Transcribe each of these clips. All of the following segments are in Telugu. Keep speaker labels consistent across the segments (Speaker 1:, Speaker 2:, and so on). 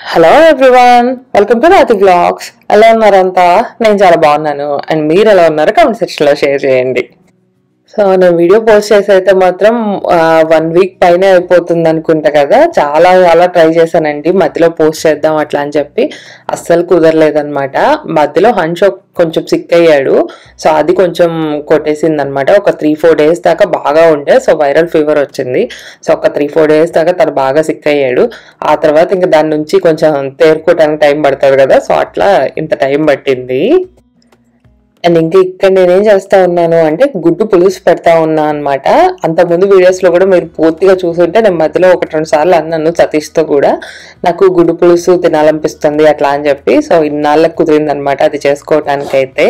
Speaker 1: Hello everyone welcome to Rathi blogs ఎలా ఉన్నారంతా నేను చాలా బాగున్నాను అండ్ మీరు ఎలా ఉన్నారో కామెంట్ సెక్షన్ లో షేర్ చేయండి సో నేను వీడియో పోస్ట్ చేసి అయితే మాత్రం వన్ వీక్ పైన అయిపోతుంది అనుకుంటా కదా చాలా చాలా ట్రై చేశానండి మధ్యలో పోస్ట్ చేద్దాం అట్లా అని చెప్పి అస్సలు కుదరలేదన్నమాట మధ్యలో హన్ష్ ఒక- కొంచెం సిక్ అయ్యాడు సో అది కొంచెం కొట్టేసింది అనమాట ఒక త్రీ ఫోర్ డేస్ దాకా బాగా ఉండే సో వైరల్ ఫీవర్ వచ్చింది సో ఒక త్రీ ఫోర్ డేస్ దాకా తను బాగా సిక్ అయ్యాడు ఆ తర్వాత ఇంకా దాని నుంచి కొంచెం తేరుకోవడానికి టైం పడుతుంది కదా సో అట్లా ఇంత టైం పట్టింది అండ్ ఇంకా ఇక్కడ నేనేం చేస్తా ఉన్నాను అంటే గుడ్డు పులుసు పెడతా ఉన్నా అనమాట అంతకుముందు వీడియోస్ లో కూడా మీరు పూర్తిగా చూసుంటే నేను మధ్యలో ఒకటి రెండు సార్లు అన్నాను సతీష్తో కూడా నాకు గుడ్డు పులుసు తినాలనిపిస్తుంది అట్లా అని చెప్పి సో ఇన్నాళ్ళకి కుదిరింది అనమాట అది చేసుకోవటానికి అయితే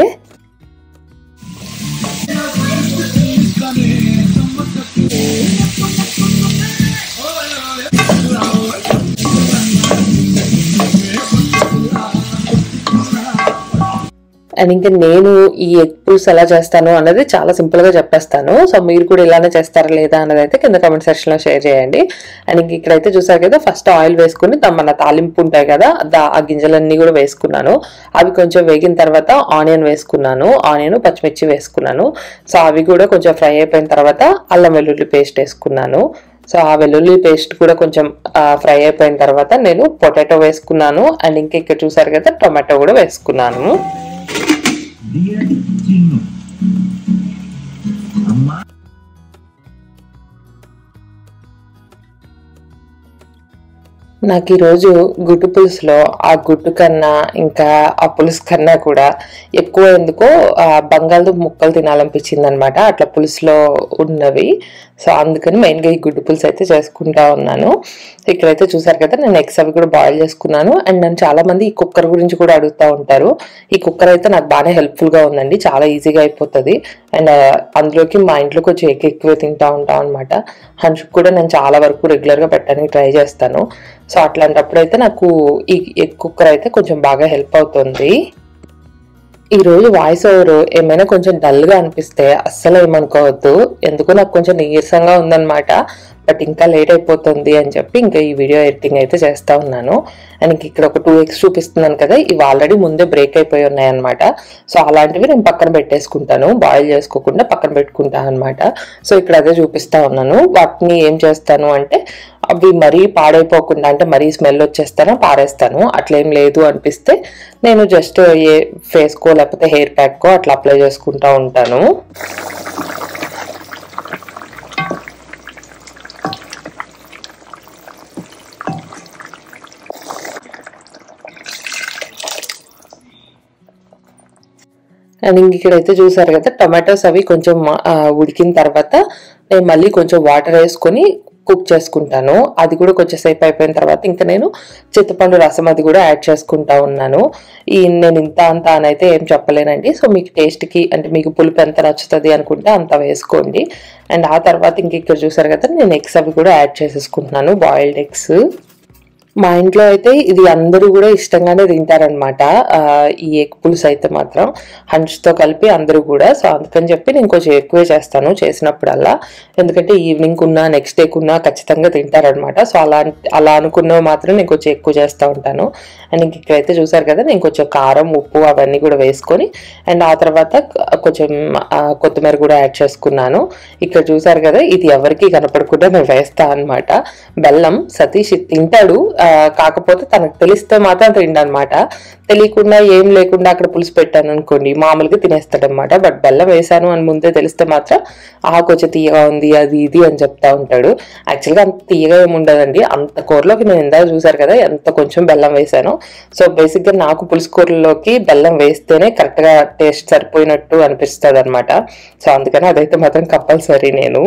Speaker 1: అండ్ ఇంకా నేను ఈ ఎగ్ పులుసు ఎలా చేస్తాను అన్నది చాలా సింపుల్ గా చెప్పేస్తాను సో మీరు కూడా ఇలానే చేస్తారా లేదా అన్నది అయితే కింద కామెంట్ సెక్షన్ లో షేర్ చేయండి అండ్ ఇంక ఇక్కడైతే చూసారు కదా ఫస్ట్ ఆయిల్ వేసుకుని దా- మన తాలింపు ఉంటాయి కదా దా- ఆ గింజలన్నీ కూడా వేసుకున్నాను అవి కొంచెం వేగిన తర్వాత ఆనియన్ వేసుకున్నాను ఆనియన్ పచ్చిమిర్చి వేసుకున్నాను సో అవి కూడా కొంచెం ఫ్రై అయిపోయిన తర్వాత అల్లం వెల్లుల్లి పేస్ట్ వేసుకున్నాను సో ఆ వెల్లుల్లి పేస్ట్ కూడా కొంచెం ఫ్రై అయిపోయిన తర్వాత నేను పొటాటో వేసుకున్నాను అండ్ ఇంకా ఇక్కడ చూసారు కదా టొమాటో కూడా వేసుకున్నాను
Speaker 2: Dia Cino. Amma
Speaker 1: నాకు ఈరోజు గుడ్డు పులుసులో ఆ గుడ్డు కన్నా ఇంకా ఆ పులుసు కన్నా కూడా ఎక్కువ ఎందుకో ఆ బంగాళదుంప ముక్కలు తినాలనిపించింది అనమాట అట్లా పులుసులో ఉన్నవి సో అందుకని మెయిన్గా ఈ గుడ్డు పులుసు అయితే చేసుకుంటా ఉన్నాను ఇక్కడైతే చూసారు కదా నేను ఎగ్స్ అవి కూడా బాయిల్ చేసుకున్నాను అండ్ నన్ను చాలా మంది ఈ కుక్కర్ గురించి కూడా అడుగుతూ ఉంటారు ఈ కుక్కర్ అయితే నాకు బాగానే హెల్ప్ఫుల్ గా ఉందండి చాలా ఈజీగా అయిపోతుంది అండ్ అందులోకి మా ఇంట్లో కొంచెం ఎగ్ ఎక్కువ తింటా ఉంటాం అనమాట హన్షుక్ కూడా నేను చాలా వరకు రెగ్యులర్ గా పెట్టడానికి ట్రై చేస్తాను సో అట్లాంటప్పుడు అయితే నాకు ఈ ఎగ్ కుక్కర్ అయితే కొంచెం బాగా హెల్ప్ అవుతుంది ఈ రోజు వాయిస్ ఓవర్ ఏమైనా కొంచెం డల్ గా అనిపిస్తే అస్సలు ఏమనుకోవద్దు ఎందుకో నాకు కొంచెం నీరసంగా ఉందన్నమాట బట్ ఇంకా లేట్ అయిపోతుంది అని చెప్పి ఇంకా ఈ వీడియో ఎడిటింగ్ అయితే చేస్తా ఉన్నాను అండ్ ఇంక ఇక్కడ ఒక టూ ఎక్స్ చూపిస్తున్నాను కదా ఇవి ఆల్రెడీ ముందే బ్రేక్ అయిపోయి ఉన్నాయన్నమాట సో అలాంటివి నేను పక్కన పెట్టేసుకుంటాను బాయిల్ చేసుకోకుండా పక్కన పెట్టుకుంటాను అనమాట సో ఇక్కడ అదే చూపిస్తా ఉన్నాను వాటిని ఏం చేస్తాను అంటే అవి మరీ పాడైపోకుండా అంటే మరీ స్మెల్ వచ్చేస్తానో పారేస్తాను అట్లేం లేదు అనిపిస్తే నేను జస్ట్ ఏ ఫేస్కో లేకపోతే హెయిర్ ప్యాక్కో అట్లా అప్లై చేసుకుంటా ఉంటాను అండ్ ఇంక ఇక్కడైతే చూసారు కదా టొమాటోస్ అవి కొంచెం ఆ, ఉడికిన తర్వాత నేను మళ్ళీ కొంచెం వాటర్ వేసుకొని కుక్ చేసుకుంటాను అది కూడా కొంచెం సేపు అయిపోయిన తర్వాత ఇంకా నేను చింతపండు రసం అది కూడా యాడ్ చేసుకుంటా ఉన్నాను ఈ నేను ఇంత అంత అని అయితే ఏం చెప్పలేనండి సో మీకు టేస్ట్కి అంటే మీకు పులుపు ఎంత నచ్చుతుంది అనుకుంటే అంత వేసుకోండి అండ్ ఆ తర్వాత ఇంక ఇక్కడ చూసారు కదా నేను ఎగ్స్ అవి కూడా యాడ్ చేసేసుకుంటున్నాను బాయిల్డ్ ఎగ్స్ మా ఇంట్లో అయితే ఇది అందరూ కూడా ఇష్టంగానే తింటారనమాట ఈ ఎగ్ పులుసు అయితే మాత్రం హంచ్తో కలిపి అందరూ కూడా సో అందుకని చెప్పి నేను కొంచెం ఎక్కువే చేస్తాను చేసినప్పుడల్లా ఎందుకంటే ఈవినింగ్ ఉన్నా నెక్స్ట్ డేకి ఉన్నా ఖచ్చితంగా తింటారనమాట సో అలా అలా అనుకున్నవి మాత్రం నేను కొంచెం ఎక్కువ చేస్తూ ఉంటాను అండ్ ఇంక ఇక్కడైతే చూసారు కదా నేను కొంచెం కారం ఉప్పు అవన్నీ కూడా వేసుకొని అండ్ ఆ తర్వాత కొంచెం ఆ, కొత్తిమీర కూడా యాడ్ చేసుకున్నాను ఇక్కడ చూసారు కదా ఇది ఎవరికి కనపడకుండా నేను వేస్తా అనమాట బెల్లం సతీష్ ఇది తింటాడు ఆ, కాకపోతే తనకు తెలిస్తే మాత్రం తిండనమాట తెలియకుండా ఏం లేకుండా అక్కడ పులుసు పెట్టాను అనుకోండి మామూలుగా తినేస్తాడనమాట బట్ బెల్లం వేసాను అని ముందే తెలిస్తే మాత్రం ఆ కొంచెం తీయగా ఉంది అది ఇది అని చెప్తా ఉంటాడు యాక్చువల్గా అంత తీయగా ఏమి ఉండదండి అంత కూరలోకి నేను ఇందాక చూసారు కదా ఎంత కొంచెం బెల్లం వేసాను సో బేసిక్గా నాకు పులుసు కూరలోకి బెల్లం వేస్తేనే కరెక్ట్గా టేస్ట్ సరిపోయినట్టు అనిపిస్తుంది అనమాట సో అందుకని అదైతే మాత్రం కంపల్సరీ నేను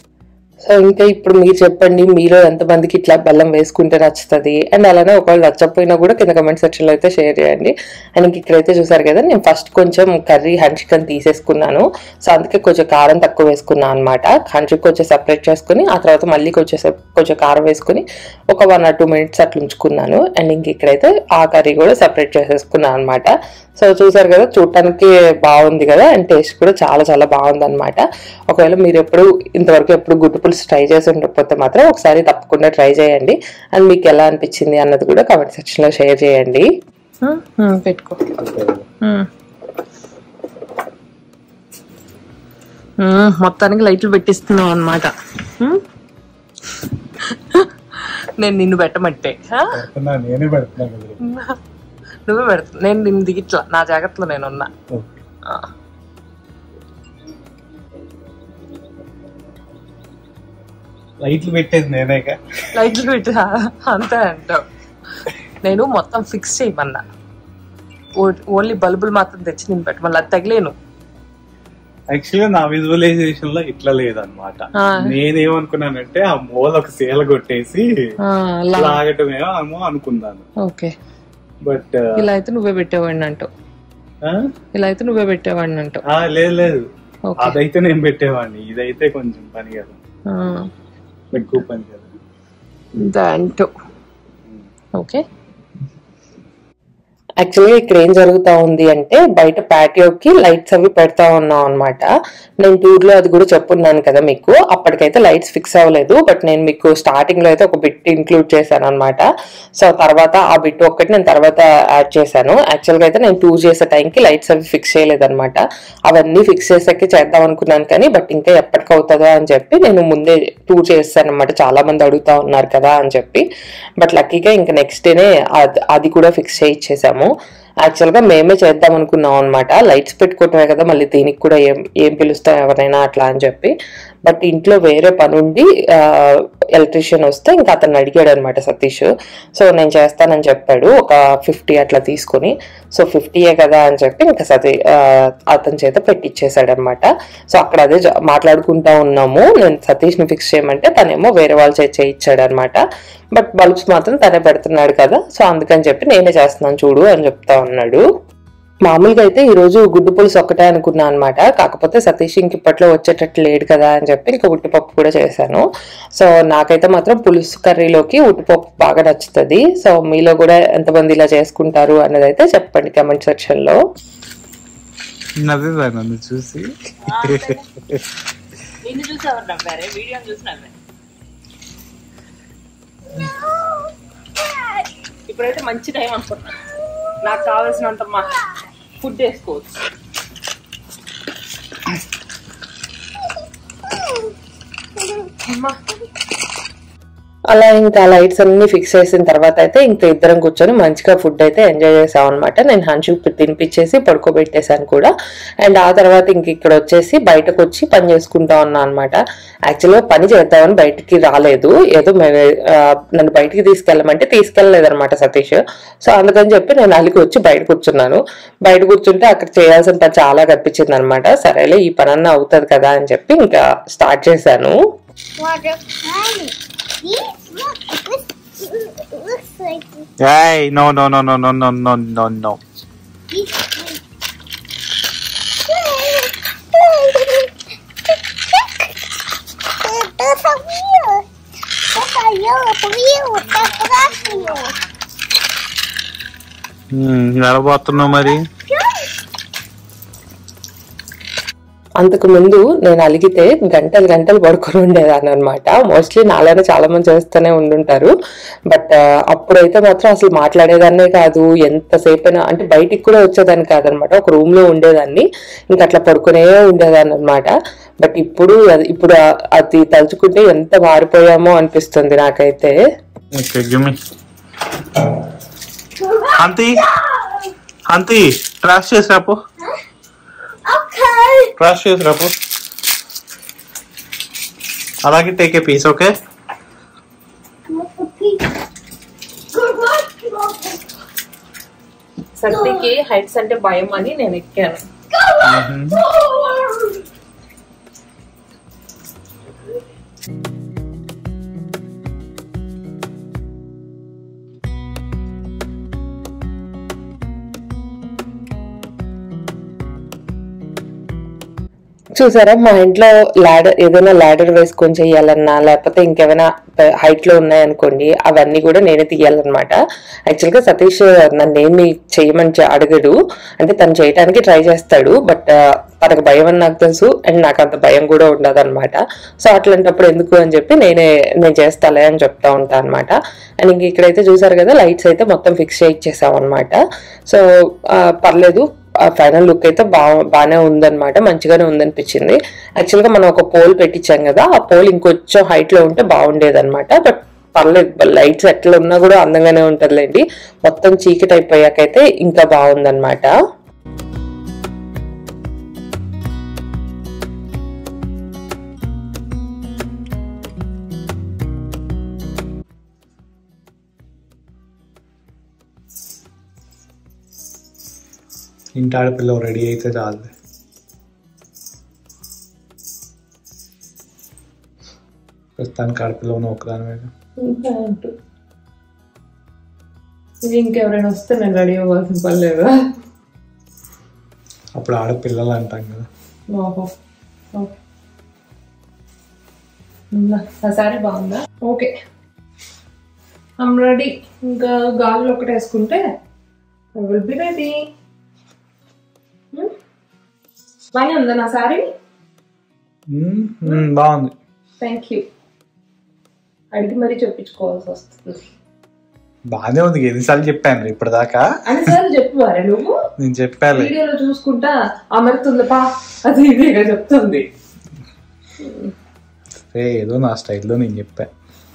Speaker 1: సో ఇంకా ఇప్పుడు మీరు చెప్పండి మీలో ఎంతమందికి ఇట్లా బెల్లం వేసుకుంటే నచ్చుతుంది అండ్ అలానే ఒకవేళ నచ్చకపోయినా కూడా కింద కమెంట్ సెక్షన్లో అయితే షేర్ చేయండి అండ్ ఇంక ఇక్కడైతే చూసారు కదా నేను ఫస్ట్ కొంచెం కర్రీ హంచికన్ తీసేసుకున్నాను సో అందుకే కొంచెం కారం తక్కువ వేసుకున్నాను అనమాట హంచుకు కొంచెం సెపరేట్ చేసుకుని ఆ తర్వాత మళ్ళీ కొంచెం సేపు కొంచెం కారం వేసుకుని ఒక వన్ ఆర్ టూ మినిట్స్ అట్లా ఉంచుకున్నాను అండ్ ఇంక ఇక్కడైతే ఆ కర్రీ కూడా సెపరేట్ చేసేసుకున్నాను అనమాట సో చూసారు కదా చూడటానికి బాగుంది కదా అండ్ టేస్ట్ కూడా చాలా చాలా బాగుంది అనమాట ఒకవేళ మీరు ఎప్పుడు ఇంతవరకు ఎప్పుడు గుడ్డు పులుసు పులుసు ట్రై చేసి ఉండకపోతే మాత్రం ఒకసారి తప్పకుండా ట్రై చేయండి అండ్ మీకు ఎలా అనిపించింది అన్నది కూడా కామెంట్ సెక్షన్లో షేర్ చేయండి పెట్టుకో మొత్తానికి లైట్లు పెట్టిస్తున్నావు అనమాట నేను నిన్ను పెట్టమంటే
Speaker 3: పెడుతున్నా నేనే పెడుతున్నా కదా
Speaker 1: నువ్వే పెడతా నేను నిన్ను దిగిట్లా నా జాగ్రత్తలో నేను ఉన్నా
Speaker 3: ఓకే. లైట్లు పెట్టేది నేనేగా
Speaker 1: లైట్లు పెట్టా అంతే అంటావు నేను మొత్తం ఫిక్స్ చేయమన్నా ఓ- ఓన్లీ బల్బులు మాత్రం తెచ్చి నేను పెట్టమన్నా అది తగిలేను
Speaker 3: యాక్చువల్గా నా విజువలైజేషన్ లో ఇట్లా లేదనమాట
Speaker 1: ఆ.
Speaker 3: నేనేమనుకున్నానంటే ఆ మూల ఒక సీల కొట్టేసి లాగటమేమో ఏమో అనుకున్నాను
Speaker 1: ఓకే
Speaker 3: బట్
Speaker 1: ఇలా అయితే నువ్వే పెట్టేవాడిని అంటావు ఇలా అయితే నువ్వే పెట్టేవాడిని అంటావు
Speaker 3: లేదు లేదు
Speaker 1: ఓకే
Speaker 3: అదైతే నేను పెట్టేవాడిని ఇదైతే కొంచెం పని కదా ఎక్కువ పని కదా
Speaker 1: దాంట్లో ఓకే యాక్చువల్గా ఇక్కడ ఏం జరుగుతా ఉంది అంటే బయట ప్యాటియోకి లైట్స్ అవి పెడతా ఉన్నాం అనమాట నేను టూర్ లో అది కూడా చెప్పున్నాను కదా మీకు అప్పటికైతే లైట్స్ ఫిక్స్ అవ్వలేదు బట్ నేను మీకు స్టార్టింగ్ లో అయితే ఒక బిట్ ఇంక్లూడ్ చేశాను అనమాట సో తర్వాత ఆ బిట్ ఒక్కటి నేను తర్వాత యాడ్ చేశాను యాక్చువల్ గా అయితే నేను టూర్ చేసే టైంకి లైట్స్ అవి ఫిక్స్ చేయలేదు అనమాట అవన్నీ ఫిక్స్ చేసాకే చేద్దాం అనుకున్నాను కానీ బట్ ఇంకా ఎప్పటికి అవుతుందో అని చెప్పి నేను ముందే టూర్ చేస్తాను అనమాట చాలా మంది అడుగుతా ఉన్నారు కదా అని చెప్పి బట్ లక్కీగా ఇంకా నెక్స్ట్ డేనే అది- అది కూడా ఫిక్స్ చేయించేసాము యాక్చువల్ గా మేమే చేద్దాం అనుకున్నాం అనమాట లైట్స్ పెట్టుకోవటమే కదా మళ్ళీ దీనికి కూడా ఏం ఏం పిలుస్తాం ఎవరైనా అట్లా అని చెప్పి బట్ ఇంట్లో వేరే పని ఉండి ఎలక్ట్రీషియన్ వస్తే ఇంకా అతను అడిగాడు అనమాట సతీష్ సో నేను చేస్తానని చెప్పాడు ఒక ఫిఫ్టీ అట్లా తీసుకుని సో ఫిఫ్టీయే కదా అని చెప్పి ఇంకా సతీ ఆ, అతని చేత పెట్టిచ్చేసాడు అనమాట సో అక్కడ అదే జ- మాట్లాడుకుంటా ఉన్నాము నేను సతీష్ ని ఫిక్స్ చేయమంటే తనేమో వేరే వాళ్ళ చేత చేయించాడు అనమాట బట్ బల్బ్స్ మాత్రం తనే పెడుతున్నాడు కదా సో అందుకని చెప్పి నేనే చేస్తున్నాను చూడు అని చెప్తా ఉన్నాడు మామూలుగా అయితే ఈ రోజు గుడ్డు పులుసు ఒక్కటే అనుకున్నా అనమాట కాకపోతే సతీష్ ఇంక ఇప్పట్లో వచ్చేటట్టు లేడు కదా అని చెప్పి ఇంకా ఉట్టిపప్పు కూడా చేశాను సో నాకైతే మాత్రం పులుసు కర్రీలోకి ఉట్టిపప్పు బాగా నచ్చుతుంది సో మీలో కూడా ఎంతమంది ఇలా చేసుకుంటారు అన్నది అయితే చెప్పండి కమెంట్ సెక్షన్ లో
Speaker 3: నవ్వేవా నన్ను చూసి
Speaker 1: నిన్ను చూసి ఎవరు నవ్వారే వీడియో చూసి నవ్వారు ఇప్పుడైతే మంచి టైం అనుకుంటున్నా నాకు కావాల్సినంత మా ఫుడ్ వేసుకోవచ్చు అలా ఇంకా లైట్స్ అన్ని ఫిక్స్ చేసిన తర్వాత అయితే ఇంకా ఇద్దరం కూర్చొని మంచిగా ఫుడ్ అయితే ఎంజాయ్ చేసాం అనమాట నేను హన్షుకి తినిపించేసి పడుకోబెట్టేశాను కూడా అండ్ ఆ తర్వాత ఇంక ఇక్కడ వచ్చేసి బయటకు వచ్చి పని చేసుకుంటా ఉన్నా అనమాట యాక్చువల్గా పని చేద్దామని బయటికి రాలేదు ఏదో మే- ఆ, నన్ను బయటికి తీసుకెళ్ళమంటే తీసుకెళ్ళలేదు అనమాట సతీష్ సో అందుకని చెప్పి నేను అలికి వచ్చి బయట కూర్చున్నాను బయట కూర్చుంటే అక్కడ చేయాల్సిన పని చాలా కనిపించింది అనమాట సరేలే ఈ పని అన్న అవుతుంది కదా అని చెప్పి ఇంకా స్టార్ట్ చేశాను
Speaker 4: Water honey. These look, this it looks like
Speaker 3: ఏయ్ no no no no no no no no no
Speaker 4: these. That's a wheel. That's a yellow wheel. That's a black wheel.
Speaker 3: నిలబోతున్నావు మరి
Speaker 1: అంతకు ముందు నేను అలిగితే గంటలు గంటలు పడుకొని ఉండేదాన్ని అనమాట మోస్ట్లీ నాలానే చాలా మంది చేస్తూనే ఉండుంటారు బట్ అప్పుడైతే మాత్రం అసలు మాట్లాడేదాన్నే కాదు ఎంతసేపు అయినా అంటే బయటికి కూడా వచ్చేదాన్ని కాదనమాట ఒక రూమ్ లో ఉండేదాన్ని ఇంకా అట్లా పడుకునే ఉండేదాన్ని అనమాట బట్ ఇప్పుడు అది- ఇప్పుడు ఆ- అది తలుచుకుంటే ఎంత మారిపోయామో అనిపిస్తుంది నాకైతే
Speaker 3: ఓకే గిమ్మి అంతి అంతి ట్రాష్ చేసి రాపు
Speaker 4: Okay.
Speaker 3: ట్రాష్ చేసి రాపు అలాగే టేక్ ఏ పీస్ ఓకే
Speaker 1: సత్యకి హైట్స్ అంటే భయం అని నేను ఎక్కాను చూసారా మా ఇంట్లో ల్యాడర్ ఏదైనా ల్యాడర్ వేసుకొని చేయాలన్నా లేకపోతే ఇంకేమైనా హైట్ లో ఉన్నాయనుకోండి అవన్నీ కూడా నేనే తీయాలన్నమాట యాక్చువల్ గా సతీష్ నన్ను ఏమి చేయమని చె- అడగడు అంటే తను చేయడానికి ట్రై చేస్తాడు బట్ తనకు భయం అని నాకు తెలుసు అండ్ నాకు అంత భయం కూడా ఉండదు అనమాట సో అట్లాంటప్పుడు ఎందుకు అని చెప్పి నేనే నేను చేస్తాలే అని చెప్తా ఉంటాను అనమాట అండ్ ఇంక ఇక్కడైతే చూసారు కదా లైట్స్ అయితే మొత్తం ఫిక్స్ చేయించేసాం అనమాట సో ఆ, పర్లేదు ఫైనల్ లుక్ అయితే బా బాగానే ఉందన్నమాట మంచిగానే ఉందనిపించింది యాక్చువల్గా మనం ఒక పోల్ పెట్టించాం కదా ఆ పోల్ ఇంకొంచెం హైట్ లో ఉంటే బాగుండేది అనమాట బట్ పర్లేదు లైట్స్ ఎట్లా ఉన్నా కూడా అందంగానే ఉంటుందిలేండి మొత్తం చీకటి అయిపోయాకైతే ఇంకా బాగుందన్నమాట
Speaker 3: ఇంటి ఆడపిల్ల రెడీ అయితే చాలు ప్రస్తుతానికి ఆడపిల్ల ఉన్న ఒకదాని మీద
Speaker 1: ఇంకెవరైనా వస్తే నేను రెడీ అవ్వాల్సిన పని లేదా
Speaker 3: అప్పుడు ఆడపిల్లలు అంటాం కదా
Speaker 1: ఓహో ఓకే ఆ సారీ బాగుందా ఓకే ఐమ్ రెడీ ఇంకా గాజులు ఒకటి వేసుకుంటే ఐ విల్ బి రెడీ బాగానే ఉందా నా సారీ
Speaker 3: మ్మ్, మ్మ్, బాగుంది
Speaker 1: థ్యాంక్ యూ అడిగి మరీ చెప్పించుకోవాల్సి వస్తుంది
Speaker 3: బాగానే ఉంది ఎన్నిసార్లు చెప్పాను ఇప్పటిదాకా
Speaker 1: అన్నిసార్లు చెప్పారే నువ్వు
Speaker 3: నేను చెప్పాలి
Speaker 1: వీడియోలో చూసుకుంటా అమరుతుంది పా అది ఇదిగా చెప్తుంది
Speaker 3: ఏ ఏదో నా స్టైల్లో నేను చెప్పా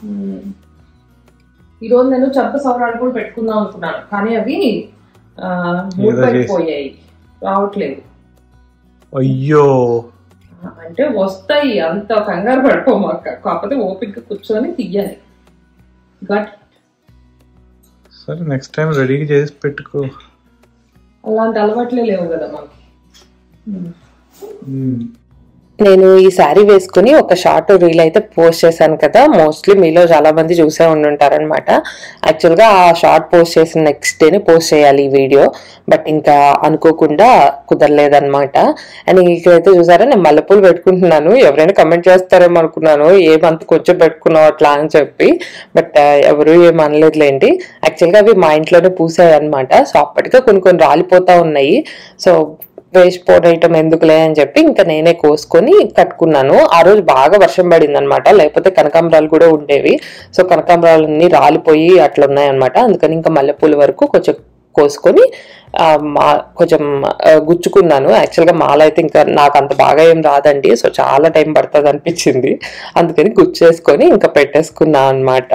Speaker 1: ఈ రోజు నేను చెంప సవరాలు కూడా పెట్టుకుందాం అనుకున్నాను కానీ అవి ఆ,
Speaker 3: ఏదో
Speaker 1: ముడిపడిపోయాయి రావట్లేదు
Speaker 3: అయ్యో
Speaker 1: అంటే వస్తాయి అంత కంగారు పడిపోమాక కాకపోతే ఓపిక కూర్చొని తీయాలి గట్
Speaker 3: సరే నెక్స్ట్ టైం రెడీ చేసి పెట్టుకో
Speaker 1: అలాంటి అలవాట్లే లేవు కదా మనకి
Speaker 3: మ్మ్.
Speaker 1: నేను ఈ శారీ వేసుకుని ఒక షార్ట్ రీల్ అయితే పోస్ట్ చేశాను కదా మోస్ట్లీ మీలో చాలా మంది చూసే ఉండుంటారనమాట యాక్చువల్గా ఆ షార్ట్ పోస్ట్ చేసిన నెక్స్ట్ డేనే పోస్ట్ చేయాలి ఈ వీడియో బట్ ఇంకా అనుకోకుండా కుదరలేదన్నమాట అండ్ ఇక్కడైతే చూసారా నేను మల్లెపూలు పెట్టుకుంటున్నాను ఎవరైనా కమెంట్ చేస్తారేమో అనుకున్నాను ఏమంత కొంచెం పెట్టుకున్నావు అట్లా అని చెప్పి బట్ ఎవరు ఏం అనలేదులేండి యాక్చువల్గా అవి మా ఇంట్లోనే పూసాయి అనమాట సో అప్పటికే కొన్ని కొన్ని రాలిపోతా ఉన్నాయి సో వేస్ట్ పోనైటం ఎందుకులే అని చెప్పి ఇంకా నేనే కోసుకొని కట్టుకున్నాను ఆ రోజు బాగా వర్షం పడింది అనమాట లేకపోతే కనకాంబరాలు కూడా ఉండేవి సో కనకాంబరాలన్నీ రాలిపోయి అట్లా ఉన్నాయన్నమాట అందుకని ఇంకా మల్లెపూల వరకు కొంచెం కోసుకొని ఆ, మా కొంచెం ఆ, గుచ్చుకున్నాను యాక్చువల్గా మాల అయితే ఇంకా నాకు అంత బాగా ఏం రాదండి సో చాలా టైం పడుతుంది అనిపించింది అందుకని గుచ్చేసుకొని ఇంకా పెట్టేసుకున్నా అనమాట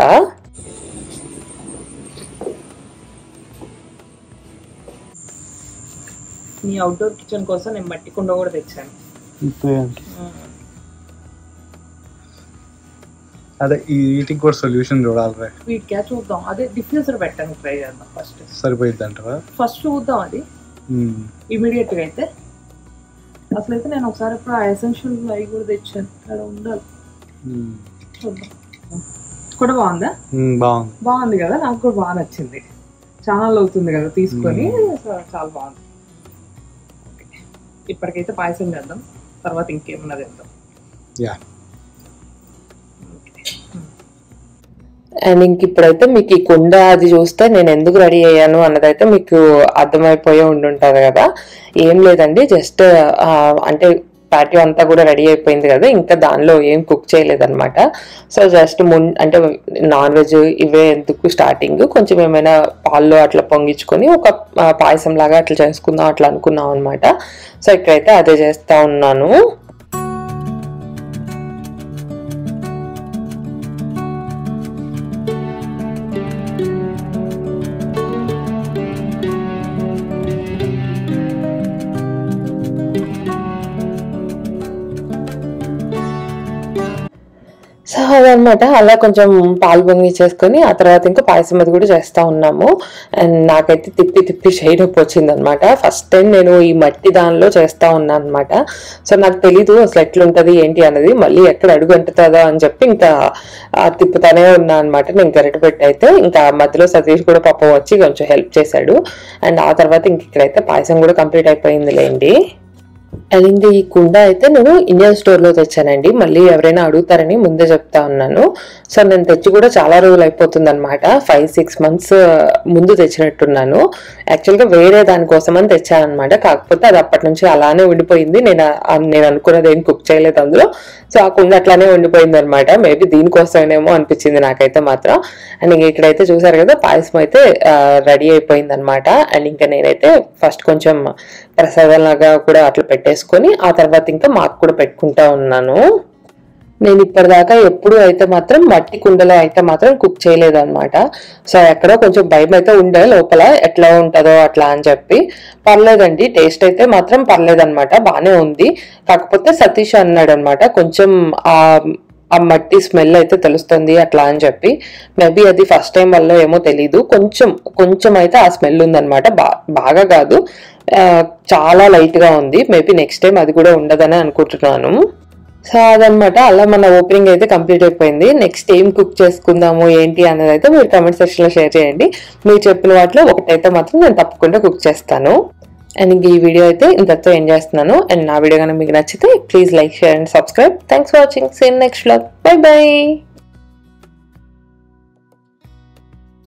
Speaker 1: మీ అవుట్డోర్ కిచెన్ కోసం నేను మట్టి కుండ కూడా తెచ్చాను
Speaker 3: అదే ఈ వీటికి కూడా సొల్యూషన్ చూడాలి రే
Speaker 1: వీటికి చూద్దాం అదే డిఫ్యూజర్ పెట్టడానికి ట్రై చేద్దాం ఫస్ట్
Speaker 3: సరిపోయింది అంటారా
Speaker 1: ఫస్ట్ చూద్దాం అది ఇమీడియట్ గా అయితే అసలైతే నేను ఒకసారి ఇప్పుడు ఆ ఎసెన్షియల్ అవి కూడా తెచ్చాను అక్కడ ఉండాలి చూద్దాం కూడా బాగుందా
Speaker 3: బాగుంది
Speaker 1: బాగుంది కదా నాకు కూడా బాగా నచ్చింది ఛానల్ అవుతుంది కదా తీసుకొని సో చాలా బాగుంది ఓకే. ఇప్పటికైతే పాయసం చేద్దాం తర్వాత ఇంకేమన్నా చేద్దాం
Speaker 3: యా
Speaker 1: అండ్ ఇంక ఇప్పుడైతే మీకు ఈ కుండ అది చూస్తే నేను ఎందుకు రెడీ అయ్యాను అన్నదైతే మీకు అర్థమైపోయే ఉండుంటుంది కదా ఏం లేదండి జస్ట్ అంటే ప్యాటీ అంతా కూడా రెడీ అయిపోయింది కదా ఇంకా దానిలో ఏం కుక్ చేయలేదన్నమాట సో జస్ట్ మున్ అంటే నాన్ వెజ్ ఇవే ఎందుకు స్టార్టింగ్ కొంచెం ఏమైనా పాల్లో అట్లా పొంగించుకొని ఒక ఆ, పాయసం లాగా అట్లా చేసుకుందాం అట్లా అనుకున్నాం అనమాట సో ఇక్కడైతే అదే చేస్తా ఉన్నాను సో అదనమాట అలా కొంచెం పాలు పొంగిచ్చేసుకొని ఆ తర్వాత ఇంకా పాయసం అది కూడా చేస్తూ ఉన్నాము అండ్ నాకైతే తిప్పి తిప్పి షైడ్ అప్ వచ్చింది అనమాట ఫస్ట్ టైం నేను ఈ మట్టి దానిలో చేస్తూ ఉన్నాను అనమాట సో నాకు తెలీదు అసలు ఎట్లుంటది ఏంటి అనేది మళ్ళీ ఎక్కడ అడుగు అంటుతుందో అని చెప్పి ఇంకా ఆ, తిప్పుతానే ఉన్నా అనమాట నేను గరిట పెట్టి అయితే ఇంకా మధ్యలో సతీష్ కూడా పాపం వచ్చి కొంచెం హెల్ప్ చేశాడు అండ్ ఆ తర్వాత ఇంక ఇక్కడైతే పాయసం కూడా కంప్లీట్ అయిపోయింది లేండి అండ్ ఇంకా ఈ కుండ అయితే నేను ఇండియన్ స్టోర్ లో తెచ్చానండి మళ్ళీ ఎవరైనా అడుగుతారని ముందే చెప్తా ఉన్నాను సో నేను తెచ్చి కూడా చాలా రోజులు అయిపోతుంది అనమాట ఫైవ్ సిక్స్ మంత్స్ ముందు తెచ్చినట్టున్నాను యాక్చువల్ గా వేరే దానికోసం అని తెచ్చానమాట కాకపోతే అది అప్పటి నుంచి అలానే ఉండిపోయింది నేను ఆ- నేను అనుకున్నది ఏం కుక్ చేయలేదు అందులో సో ఆ కుండ అట్లానే ఉండిపోయింది అనమాట మేబీ దీనికోసమేమో అనిపించింది నాకైతే మాత్రం అండ్ ఇంక ఇక్కడైతే చూసారు కదా పాయసం అయితే రెడీ అయిపోయింది అనమాట అండ్ ఇంకా నేనైతే ఫస్ట్ కొంచెం ప్రసాదం లాగా కూడా అట్లా పెట్టేసుకొని ఆ తర్వాత ఇంకా మాకు కూడా పెట్టుకుంటా ఉన్నాను నేను ఇప్పటిదాకా ఎప్పుడు అయితే మాత్రం మట్టి కుండలో అయితే మాత్రం కుక్ చేయలేదు అనమాట సో ఎక్కడో కొంచెం భయం అయితే ఉండే లోపల ఎట్లా ఉంటుందో అట్లా అని చెప్పి పర్లేదండి టేస్ట్ అయితే మాత్రం పర్లేదన్నమాట బాగానే ఉంది కాకపోతే సతీష్ అన్నాడు అనమాట కొంచెం ఆ ఆ మట్టి స్మెల్ అయితే తెలుస్తుంది అట్లా అని చెప్పి మేబీ అది ఫస్ట్ టైం వల్ల ఏమో తెలీదు కొంచెం కొంచెం అయితే ఆ స్మెల్ ఉందన్నమాట బా బాగా కాదు ఆ, చాలా లైట్ గా ఉంది మేబీ నెక్స్ట్ టైం అది కూడా ఉండదని అనుకుంటున్నాను సో అదనమాట అలా మన ఓపెనింగ్ అయితే కంప్లీట్ అయిపోయింది నెక్స్ట్ ఏం కుక్ చేసుకుందాము ఏంటి అనేది అయితే మీరు కమెంట్ సెక్షన్ లో షేర్ చేయండి మీరు చెప్పిన వాటిలో ఒకటైతే మాత్రం నేను తప్పకుండా కుక్ చేస్తాను అండ్ ఇంక ఈ వీడియో అయితే ఇంతతో ఎండ్ చేస్తున్నాను అండ్ నా వీడియో కనుక మీకు నచ్చితే please like share and subscribe thanks for watching same next vlog bye by